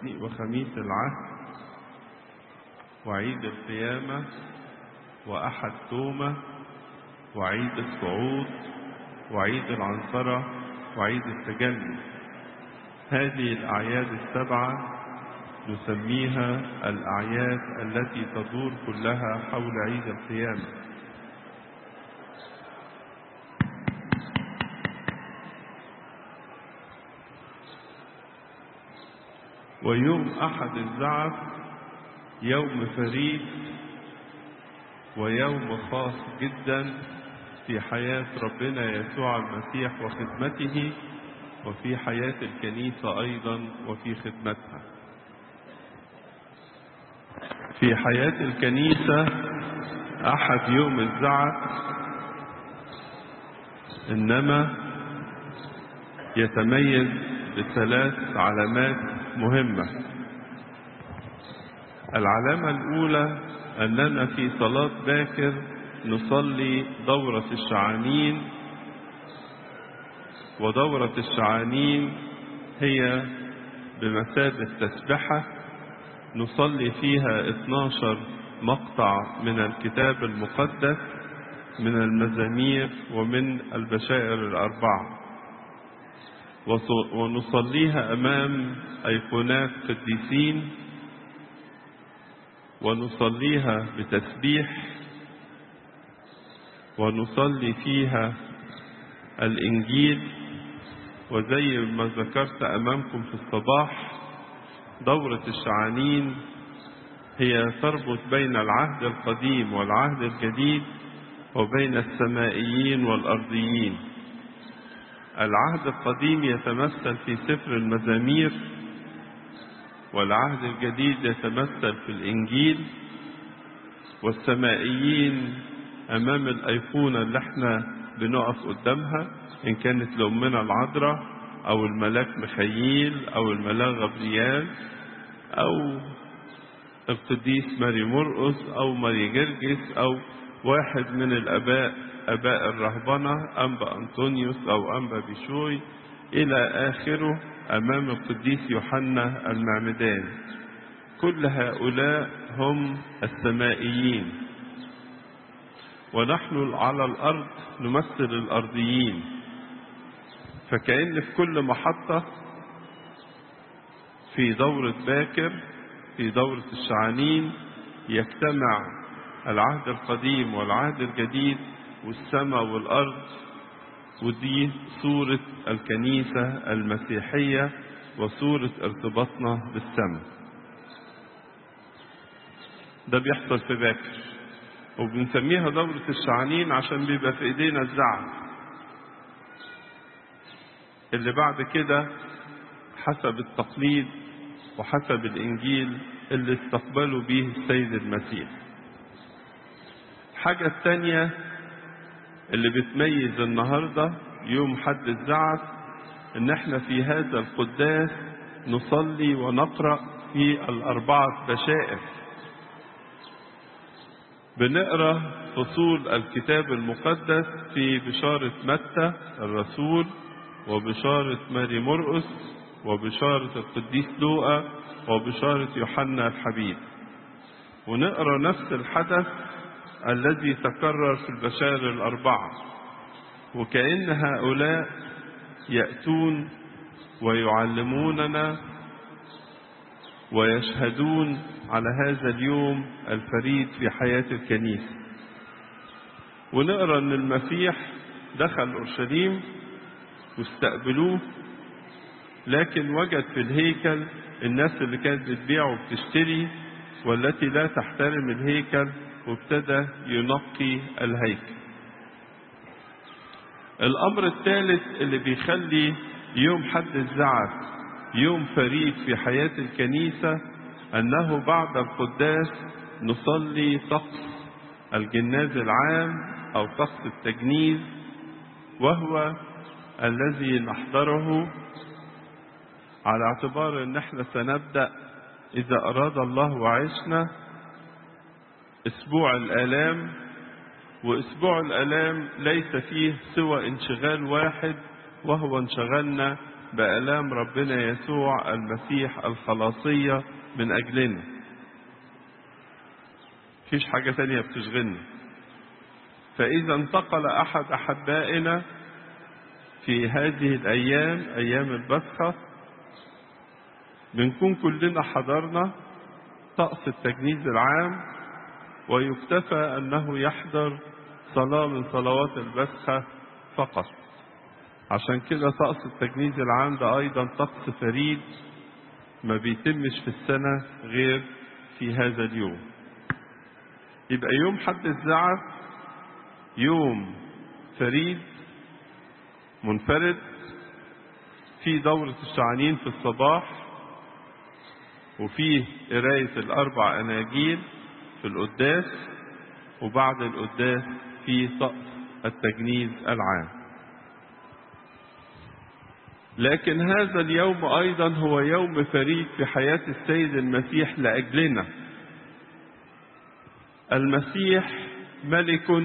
وخميس العهد وعيد القيامة وأحد تومة وعيد الصعود وعيد العنصرة وعيد التجلي هذه الأعياد السبعة نسميها الأعياد التي تدور كلها حول عيد القيامة ويوم أحد الزعف يوم فريد ويوم خاص جدا في حياة ربنا يسوع المسيح وخدمته وفي حياة الكنيسة أيضا وفي خدمتها في حياة الكنيسة أحد يوم الزعف إنما يتميز بثلاث علامات مهمة العلامة الأولى أننا في صلاة باكر نصلي دورة الشعانين ودورة الشعانين هي بمثابة تسبحة نصلي فيها 12 مقطع من الكتاب المقدس من المزامير ومن البشائر الأربعة ونصليها أمام أيقونات قديسين ونصليها بتسبيح ونصلي فيها الإنجيل وزي ما ذكرت أمامكم في الصباح دورة الشعانين هي تربط بين العهد القديم والعهد الجديد وبين السمائيين والأرضيين العهد القديم يتمثل في سفر المزامير والعهد الجديد يتمثل في الإنجيل والسمائيين أمام الأيقونة اللي احنا بنقف قدامها إن كانت لأمنا العذراء أو الملاك مخيل أو الملاك غبريال أو القديس ماري مرقس أو ماري جرجس أو واحد من الآباء آباء الرهبنة أنبا أنطونيوس أو أنبا بيشوي إلى آخره أمام القديس يوحنا المعمدان كل هؤلاء هم السمائيين ونحن على الأرض نمثل الأرضيين فكأن في كل محطة في دورة باكر في دورة الشعانين يجتمع العهد القديم والعهد الجديد والسماء والأرض ودي صورة الكنيسة المسيحية وصورة ارتباطنا بالسماء ده بيحصل في باكر وبنسميها دورة الشعانين عشان بيبقى في ايدينا الزعف اللي بعد كده حسب التقليد وحسب الانجيل اللي استقبلوا به السيد المسيح الحاجة التانية اللي بتميز النهاردة يوم حد الزعف ان احنا في هذا القداس نصلي ونقرأ في الأربعة بشائر بنقرأ فصول الكتاب المقدس في بشارة متى الرسول وبشارة ماري مرقس وبشارة القديس لوقا وبشارة يوحنا الحبيب ونقرأ نفس الحدث الذي تكرر في البشائر الأربعة وكأن هؤلاء يأتون ويعلموننا ويشهدون على هذا اليوم الفريد في حياة الكنيسة ونقرأ أن المسيح دخل أورشليم واستقبلوه لكن وجد في الهيكل الناس اللي كانت بتبيع وبتشتري والتي لا تحترم الهيكل وابتدى ينقي الهيكل الأمر الثالث اللي بيخلي يوم حد الزعف يوم فريد في حياة الكنيسة أنه بعد القداس نصلي طقس الجناز العام أو طقس التجنيز وهو الذي نحضره على اعتبار ان احنا سنبدأ اذا اراد الله وعشنا اسبوع الالام واسبوع الالام ليس فيه سوى انشغال واحد وهو انشغلنا بآلام ربنا يسوع المسيح الخلاصية من أجلنا مفيش حاجة تانية بتشغلنا فإذا انتقل أحد أحبائنا في هذه الأيام أيام البسخة بنكون كلنا حضرنا طقس التجنيد العام ويكتفى أنه يحضر صلاة من صلوات البسخة فقط عشان كده طقس التجنيد العام ده أيضا طقس فريد ما بيتمش في السنة غير في هذا اليوم يبقى يوم حد الزعف يوم فريد منفرد في دورة الشعانين في الصباح وفيه قراية الأربع أناجيل في القداس وبعد القداس في طقس التجنيد العام لكن هذا اليوم أيضا هو يوم فريد في حياة السيد المسيح لأجلنا المسيح ملك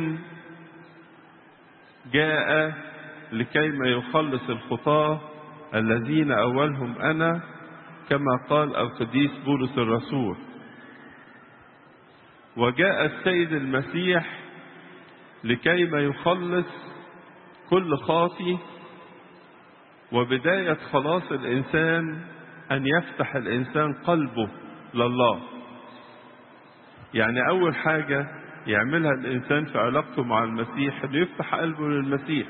جاء لكيما يخلص الخطاة الذين أولهم أنا كما قال القديس بولس الرسول وجاء السيد المسيح لكيما يخلص كل خاطي وبداية خلاص الإنسان أن يفتح الإنسان قلبه لله يعني أول حاجة يعملها الإنسان في علاقته مع المسيح أنه يفتح قلبه للمسيح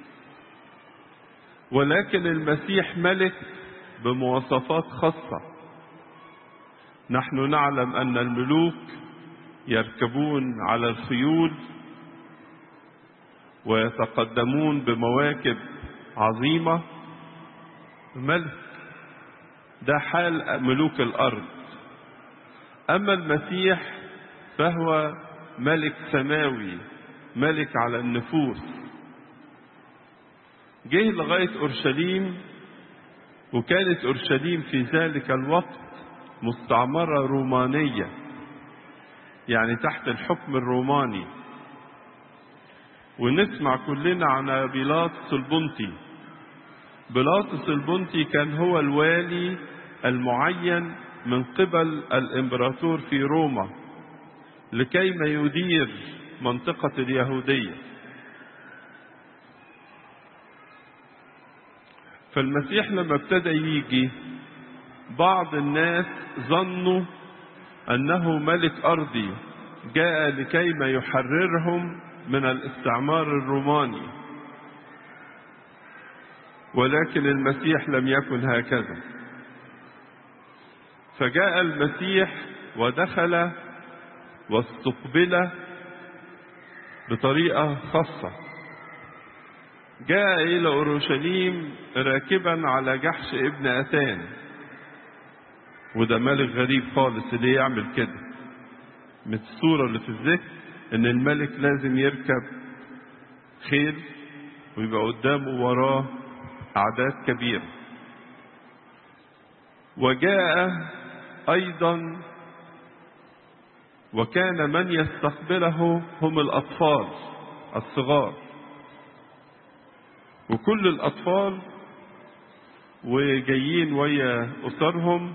ولكن المسيح ملك بمواصفات خاصة نحن نعلم أن الملوك يركبون على الخيول ويتقدمون بمواكب عظيمة ملك ده حال ملوك الأرض أما المسيح فهو ملك سماوي ملك على النفوس جه لغاية أورشليم وكانت أورشليم في ذلك الوقت مستعمرة رومانية يعني تحت الحكم الروماني ونسمع كلنا عن بيلاطس البنطي بيلاطس البنطي كان هو الوالي المعين من قبل الامبراطور في روما لكي ما يدير منطقة اليهودية فالمسيح لما ابتدى يجي بعض الناس ظنوا انه ملك ارضي جاء لكي ما يحررهم من الاستعمار الروماني ولكن المسيح لم يكن هكذا فجاء المسيح ودخل واستقبل بطريقه خاصه جاء الى اورشليم راكبا على جحش ابن اتان وده ملك غريب خالص اللي يعمل كده من الصوره اللي في الذهن ان الملك لازم يركب خيل ويبقى قدامه وراه اعداد كبيره وجاء ايضا وكان من يستقبله هم الاطفال الصغار وكل الاطفال وجايين ويا اسرهم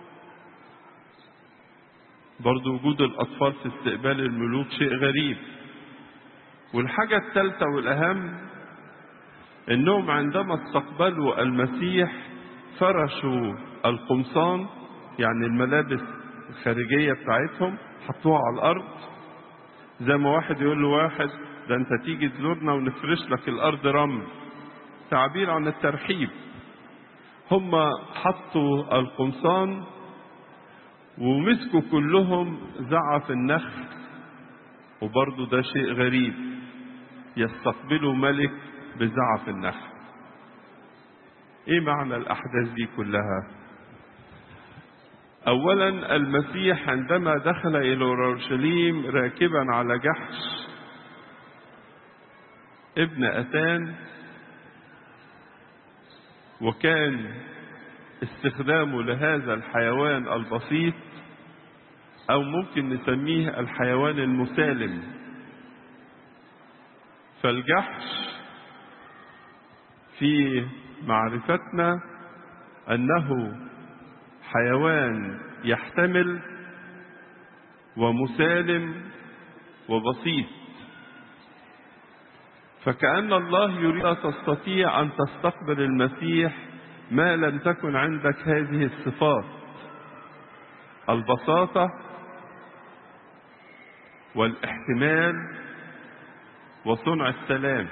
برضو وجود الاطفال في استقبال الملوك شيء غريب والحاجه الثالثه والاهم انهم عندما استقبلوا المسيح فرشوا القمصان يعني الملابس الخارجيه بتاعتهم حطوها على الارض زي ما واحد يقول له واحد ده انت تيجي تزورنا ونفرش لك الارض رمل تعبير عن الترحيب هم حطوا القمصان ومسكوا كلهم زعف النخل وبرضه ده شيء غريب يستقبلوا ملك بزعف النخل ايه معنى الاحداث دي كلها اولا المسيح عندما دخل الى اورشليم راكبا على جحش ابن اتان وكان استخدامه لهذا الحيوان البسيط او ممكن نسميه الحيوان المسالم فالجحش في معرفتنا أنه حيوان يحتمل ومسالم وبسيط فكأن الله يريد تستطيع أن تستقبل المسيح ما لم تكن عندك هذه الصفات البساطة والاحتمال وصنع السلام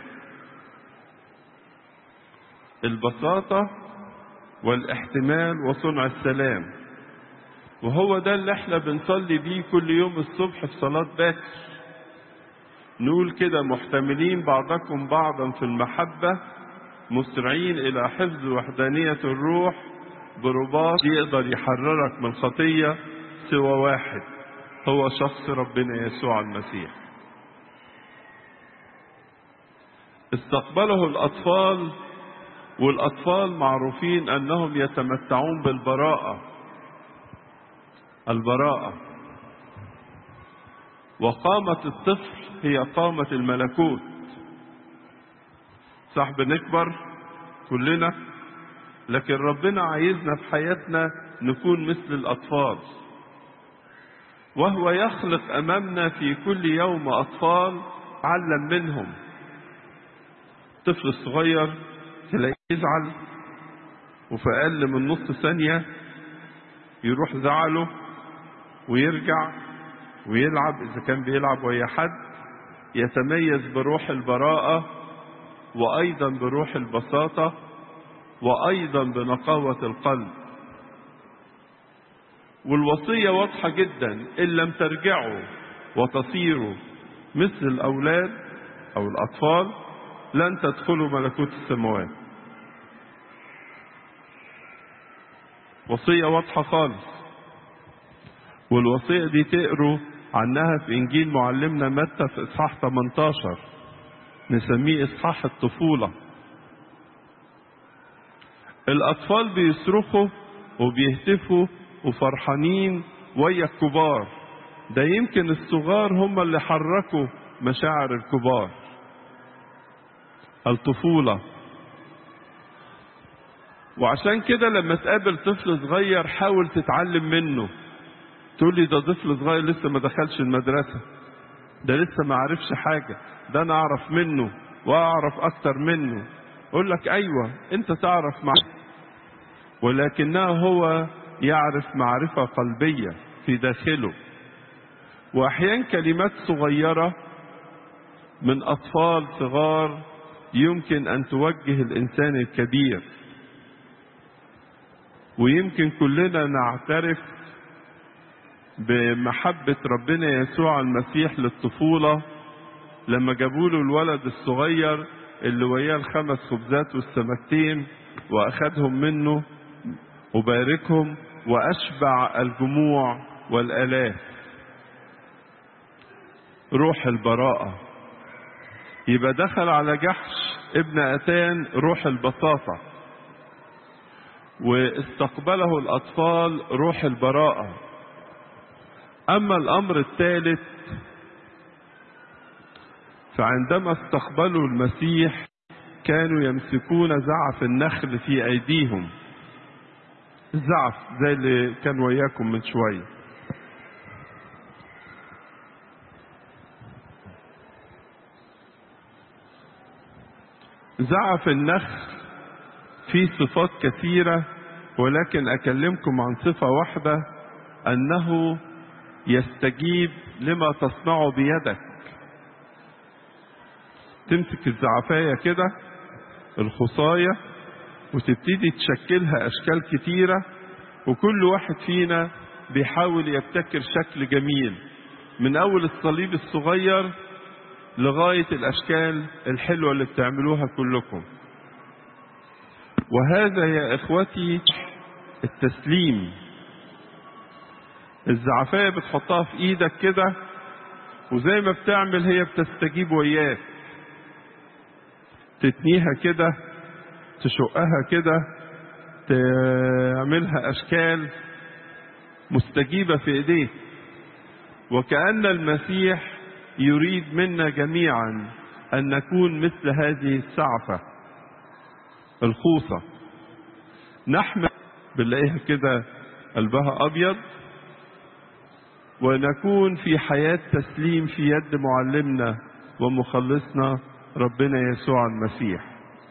البساطة والاحتمال وصنع السلام وهو ده اللي احنا بنصلي بيه كل يوم الصبح في صلاة باكر نقول كده محتملين بعضكم بعضا في المحبة مسرعين إلى حفظ وحدانية الروح برباط يقدر يحررك من خطية سوى واحد هو شخص ربنا يسوع المسيح استقبله الأطفال والأطفال معروفين أنهم يتمتعون بالبراءة البراءة وقامة الطفل هي قامة الملكوت صح بنكبر كلنا لكن ربنا عايزنا في حياتنا نكون مثل الأطفال وهو يخلق أمامنا في كل يوم أطفال علم منهم الطفل الصغير تلاقيه يزعل وفي أقل من نص ثانية يروح زعله ويرجع ويلعب إذا كان بيلعب ويا حد يتميز بروح البراءة وأيضا بروح البساطة وأيضا بنقاوة القلب والوصية واضحة جدا إن لم ترجعوا وتصيروا مثل الأولاد أو الأطفال لن تدخلوا ملكوت السماوات وصية واضحة خالص والوصية دي تقروا عنها في إنجيل معلمنا متى في إصحاح 18 نسميه إصحاح الطفولة الأطفال بيصرخوا وبيهتفوا وفرحانين ويا الكبار ده يمكن الصغار هم اللي حركوا مشاعر الكبار الطفولة وعشان كده لما تقابل طفل صغير حاول تتعلم منه تقول لي ده طفل صغير لسه ما دخلش المدرسة ده لسه ما عرفش حاجة ده أنا أعرف منه وأعرف أكتر منه أقول لك أيوة أنت تعرف معه ولكنه هو يعرف معرفة قلبية في داخله وأحيانا كلمات صغيرة من أطفال صغار يمكن أن توجه الإنسان الكبير ويمكن كلنا نعترف بمحبة ربنا يسوع المسيح للطفولة لما جابوا له الولد الصغير اللي وياه الخمس خبزات والسمكتين وأخذهم منه وباركهم وأشبع الجموع والآلاف روح البراءة يبقى دخل على جحش ابن أتان روح البساطة واستقبله الأطفال روح البراءة أما الأمر الثالث فعندما استقبلوا المسيح كانوا يمسكون زعف النخل في أيديهم الزعف زي اللي كان وياكم من شوية زعف النخل فيه صفات كثيرة ولكن أكلمكم عن صفة واحدة أنه يستجيب لما تصنعه بيدك تمسك الزعفاية كده الخصاية وتبتدي تشكلها أشكال كتيرة وكل واحد فينا بيحاول يبتكر شكل جميل من أول الصليب الصغير لغاية الأشكال الحلوة اللي بتعملوها كلكم وهذا يا إخوتي التسليم الزعفاية بتحطها في إيدك كده وزي ما بتعمل هي بتستجيب وياك تتنيها كده تشقها كده تعملها أشكال مستجيبة في إيديك وكأن المسيح يريد منا جميعا أن نكون مثل هذه السعفة الخوصة نحمل بنلاقيها كده قلبها أبيض ونكون في حياة تسليم في يد معلمنا ومخلصنا ربنا يسوع المسيح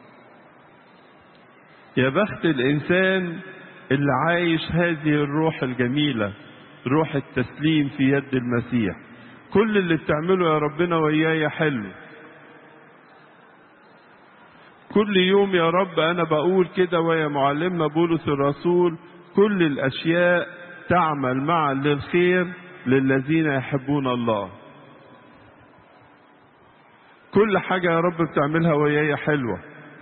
يا بخت الإنسان اللي عايش هذه الروح الجميلة روح التسليم في يد المسيح كل اللي بتعمله يا ربنا وياي حلو كل يوم يا رب أنا بقول كده ويا معلمنا بولس الرسول كل الأشياء تعمل معا للخير للذين يحبون الله كل حاجة يا رب بتعملها وياي حلوة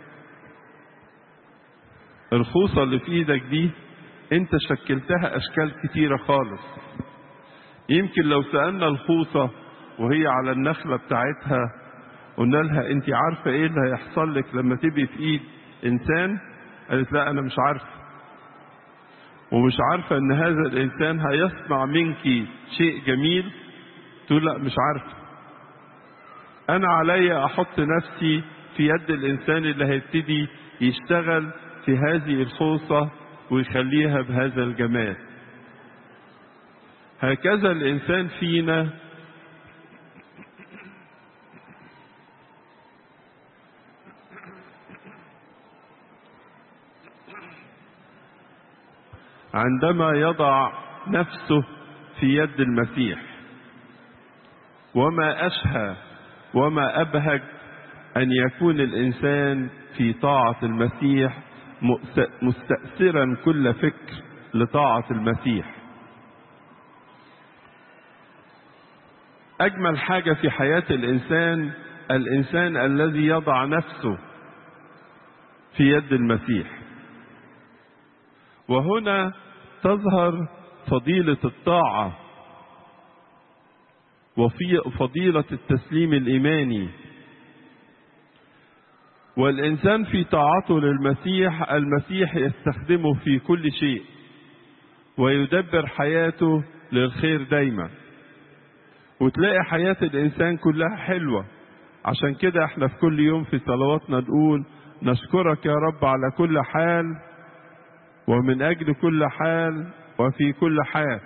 الخوصة اللي في ايدك دي انت شكلتها اشكال كتيرة خالص يمكن لو سألنا الخوصة وهي على النخلة بتاعتها قلنا لها انت عارفة ايه اللي هيحصل لك لما تبقي في ايد انسان قالت لا انا مش عارفة ومش عارفة ان هذا الانسان هيصنع منك شيء جميل تقول لا مش عارفة انا عليا احط نفسي في يد الانسان اللي هيبتدي يشتغل في هذه الخوصة ويخليها بهذا الجمال هكذا الإنسان فينا عندما يضع نفسه في يد المسيح وما أشهى وما أبهج أن يكون الإنسان في طاعة المسيح مستأثرا كل فكر لطاعة المسيح أجمل حاجة في حياة الإنسان الإنسان الذي يضع نفسه في يد المسيح وهنا تظهر فضيلة الطاعة وفي فضيلة التسليم الإيماني والإنسان في طاعته للمسيح المسيح يستخدمه في كل شيء ويدبر حياته للخير دايما وتلاقي حياة الإنسان كلها حلوة عشان كده احنا في كل يوم في صلواتنا نقول نشكرك يا رب على كل حال ومن أجل كل حال وفي كل حال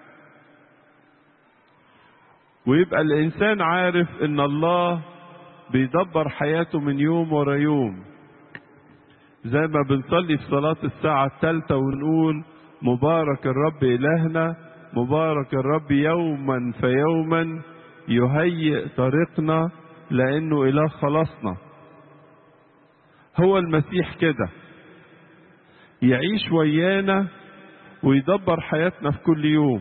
ويبقى الإنسان عارف إن الله بيدبر حياته من يوم ورا يوم زي ما بنصلي في صلاة الساعة الثالثة ونقول مبارك الرب إلهنا مبارك الرب يوما فيوما يهيئ طريقنا لأنه إله خلاصنا هو المسيح كده يعيش ويانا ويدبر حياتنا في كل يوم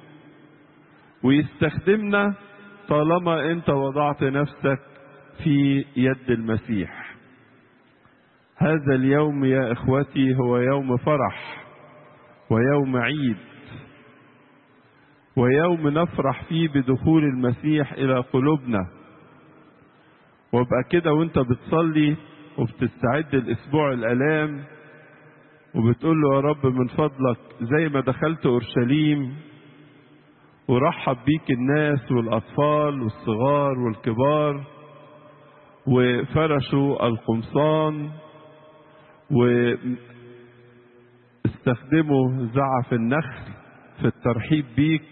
ويستخدمنا طالما انت وضعت نفسك في يد المسيح هذا اليوم يا اخوتي هو يوم فرح ويوم عيد ويوم نفرح فيه بدخول المسيح الى قلوبنا وابقى كده وانت بتصلي وبتستعد الاسبوع الالام وبتقول له يا رب من فضلك زي ما دخلت اورشليم ورحب بيك الناس والاطفال والصغار والكبار وفرشوا القمصان واستخدموا زعف النخل في الترحيب بيك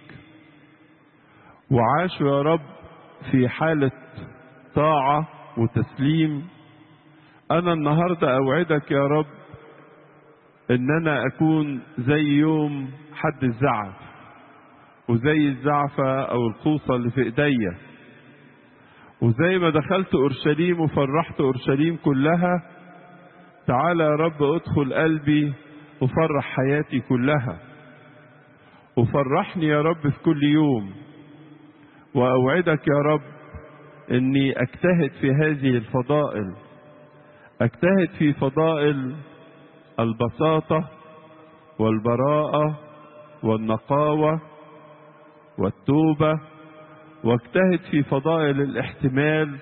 وعاشوا يا رب في حالة طاعة وتسليم أنا النهاردة أوعدك يا رب إن أنا أكون زي يوم حد الزعف وزي الزعفة أو القوصة اللي في إيديا وزي ما دخلت أورشليم وفرحت أورشليم كلها تعالى يا رب ادخل قلبي وفرح حياتي كلها وفرحني يا رب في كل يوم وأوعدك يا رب إني أجتهد في هذه الفضائل أجتهد في فضائل البساطة والبراءة والنقاوة والتوبة واجتهد في فضائل الاحتمال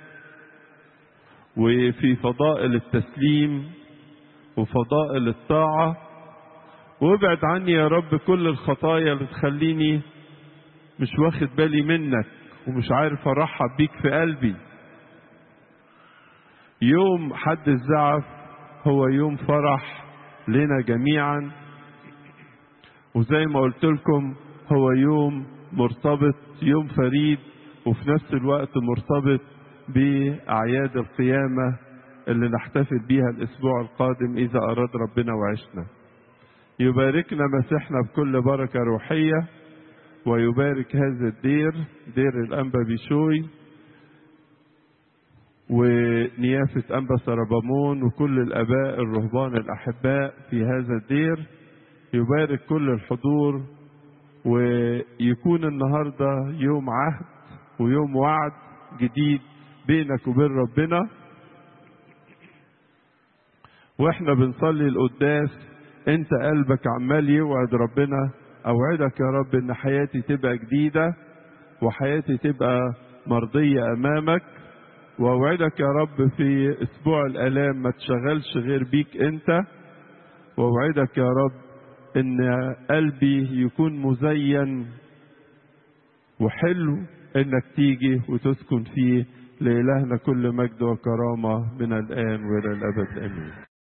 وفي فضائل التسليم وفضائل الطاعة وابعد عني يا رب كل الخطايا اللي تخليني مش واخد بالي منك ومش عارف ارحب بيك في قلبي يوم حد الزعف هو يوم فرح لنا جميعا وزي ما قلت لكم هو يوم مرتبط يوم فريد وفي نفس الوقت مرتبط بأعياد القيامة اللي نحتفل بيها الأسبوع القادم إذا أراد ربنا وعشنا يباركنا مسيحنا بكل بركة روحية ويبارك هذا الدير دير الأنبا بيشوي ونيافة أنبا سربامون وكل الآباء الرهبان الأحباء في هذا الدير يبارك كل الحضور ويكون النهاردة يوم عهد ويوم وعد جديد بينك وبين ربنا واحنا بنصلي القداس انت قلبك عمال يوعد ربنا اوعدك يا رب ان حياتي تبقى جديدة وحياتي تبقى مرضية امامك واوعدك يا رب في اسبوع الالام ما تشغلش غير بيك انت واوعدك يا رب ان قلبي يكون مزين وحلو انك تيجي وتسكن فيه لإلهنا كل مجد وكرامة من الآن وإلى الأبد آمين